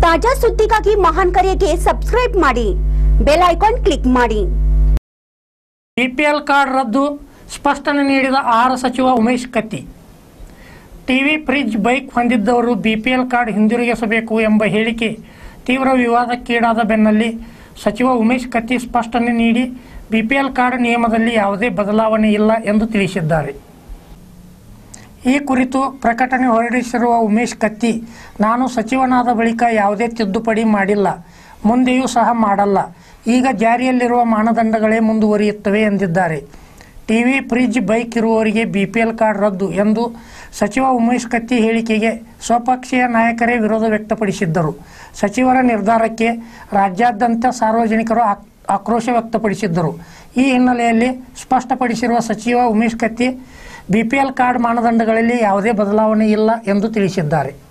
ತಾಜಾ ಸುದ್ದಿಗಾಗಿ ಮಹಾನ್ ಕರೆಗೆ ಸಬ್ಸ್ಕ್ರೈಬ್ ಮಾಡಿ ಬೆಲ್ ಐಕಾನ್ ಕ್ಲಿಕ್ ಮಾಡಿ ಬಿಪಿಎಲ್ ಕಾರ್ಡ್ ರದ್ದು ಸ್ಪಷ್ಟನೆ ನೀಡಿದ ಆಹಾರ ಸಚಿವ Umesh Katti TV fridge bike ಹೊಂದಿದ್ದವರು ಬಿಪಿಎಲ್ ಕಾರ್ಡ್ ಹಿಂದಿರುಗಿಸಬೇಕು ಎಂಬ ಹೇಳಿಕೆ ತೀವ್ರ ವಿವಾದಕ್ಕೀಡಾದ ಬೆನ್ನಲ್ಲಿ ಸಚಿವ ಉಮೇಶ್ ಕತ್ತಿ ಸ್ಪಷ್ಟನೆ ನೀಡಿ ಬಿಪಿಎಲ್ ಕಾರ್ಡ್ ನಿಯಮದಲ್ಲಿ ಯಾವುದೇ ಬದಲಾವಣೆ ಇಲ್ಲ ಎಂದು ತಿಳಿಸಿದ್ದಾರೆ ಈ ಕುರಿತು ಪ್ರಕಟಣೆ ಹೊರಡಿಸಿರುವ ಉಮೇಶ್ ಕತ್ತಿ ನಾನು ಸಚಿವನಾದ ಬಳಿಕ ಯಾವುದೇ ತಿದ್ದುಪಡಿ ಮಾಡಿಲ್ಲ ಮುಂದೆಯೂ ಸಹ ಮಾಡಲ್ಲ ಈಗ ಜಾರಿಯಲ್ಲಿರುವ ಮಾನದಂಡಗಳೇ ಮುಂದುವರಿಯುತ್ತವೆ ಎಂದಿದ್ದಾರೆ ಟಿವಿ ಫ್ರಿಡ್ಜ್ ಬೈಕ್ ಇರುವವರಿಗೆ ಬಿಪಿಎಲ್ ಕಾರ್ಡ್ ರದ್ದು ಎಂದು ಸಚಿವ ಉಮೇಶ್ ಕತ್ತಿ ಹೇಳಿಕೆಗೆ ಸ್ವಪಕ್ಷೀಯ ನಾಯಕರೇ ವಿರೋಧ ವ್ಯಕ್ತಪಡಿಸಿದ್ದರು ಸಚಿವರ ನಿರ್ಧಾರಕ್ಕೆ ರಾಜ್ಯಾದ್ಯಂತ ಸಾರ್ವಜನಿಕರು ಆಕ್- ಆಕ್ರೋಶ ವ್ಯಕ್ತಪಡಿಸಿದ್ದರು ಈ ಹಿನ್ನೆಲೆಯಲ್ಲಿ ಸ್ಪಷ್ಟಪಡಿಸಿರುವ ಸಚಿವ ಉಮೇಶ್ ಕತ್ತಿ ಬಿಪಿಎಲ್ ಕಾರ್ಡ್ ಮಾನದಂಡಗಳಲ್ಲಿ ಯಾವುದೇ ಬದಲಾವಣೆ ಇಲ್ಲ ಎಂದು ತಿಳಿಸಿದ್ದಾರೆ